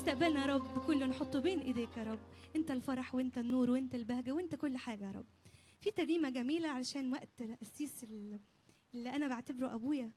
مستقبلنا يا رب كله نحطه بين ايديك يا رب انت الفرح وانت النور وانت البهجه وانت كل حاجه يا رب في ترنيمه جميله علشان وقت القسيس ال- اللي انا بعتبره ابويا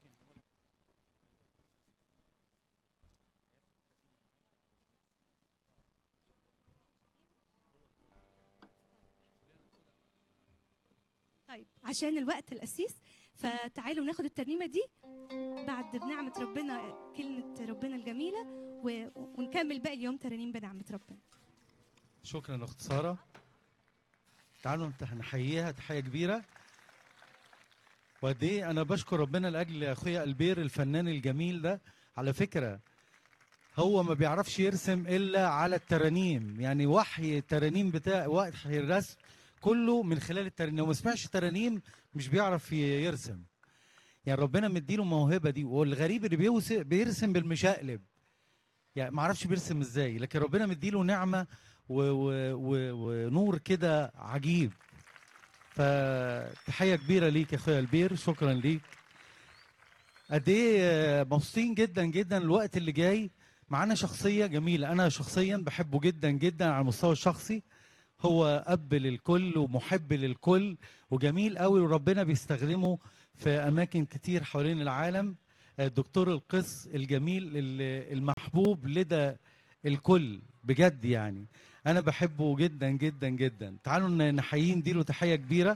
طيب عشان الوقت القسيس فتعالوا ناخد الترنيمه دي بعد بنعمه ربنا كلمه ربنا الجميله و... ونكمل باقي اليوم ترانيم بنعمه ربنا شكرا اخت ساره تعالوا نت- نحييها تحيه كبيره وقد ايه انا بشكر ربنا لاجل اخويا البير الفنان الجميل ده على فكره هو ما بيعرفش يرسم الا على الترانيم يعني وحي الترانيم بتاع وحي الرسم كله من خلال الترانيم لو ما سمعش ترانيم مش بيعرف ي- يرسم يعني ربنا مديله الموهبه دي والغريب اللي بيوس- بيرسم بالمشقلب يعني ما اعرفش بيرسم ازاي لكن ربنا مديله نعمه و و و ونور كده عجيب فتحيه كبيره ليك يا اخويا البير شكرا ليك قد ايه آه، مبسوطين جدا جدا الوقت اللي جاي معانا شخصيه جميله انا شخصيا بحبه جدا جدا على المستوى الشخصي هو اب للكل ومحب للكل وجميل قوي وربنا بيستخدمه في اماكن كتير حوالين العالم آه، الدكتور القس الجميل ال- المحبوب لدى الكل بجد يعني انا بحبه جدا جدا جدا تعالوا ن- نحييه نديله تحيه كبيره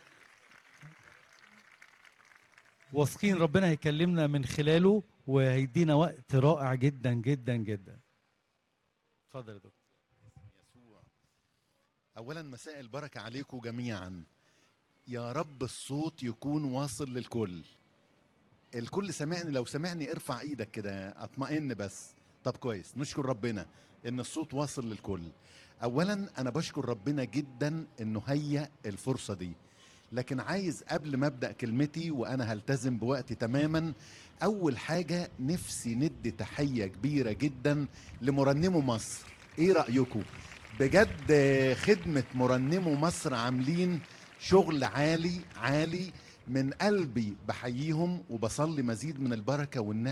واثقين ربنا هيكلمنا من خلاله وهيدينا وقت رائع جدا جدا جدا اتفضل يا دكتور يسوع اولا مساء البركه عليكم جميعا يا رب الصوت يكون واصل للكل الكل سامعني لو سامعني ارفع ايدك كده اطمئن بس طب كويس نشكر ربنا ان الصوت واصل للكل اولا انا بشكر ربنا جدا انه هيأ الفرصه دي لكن عايز قبل ما ابدا كلمتي وانا هلتزم بوقتي تماما اول حاجه نفسي ندي تحيه كبيره جدا لمرنمو مصر ايه رايكم بجد خدمه مرنمو مصر عاملين شغل عالي عالي من قلبي بحييهم وبصلي مزيد من البركه والنعمه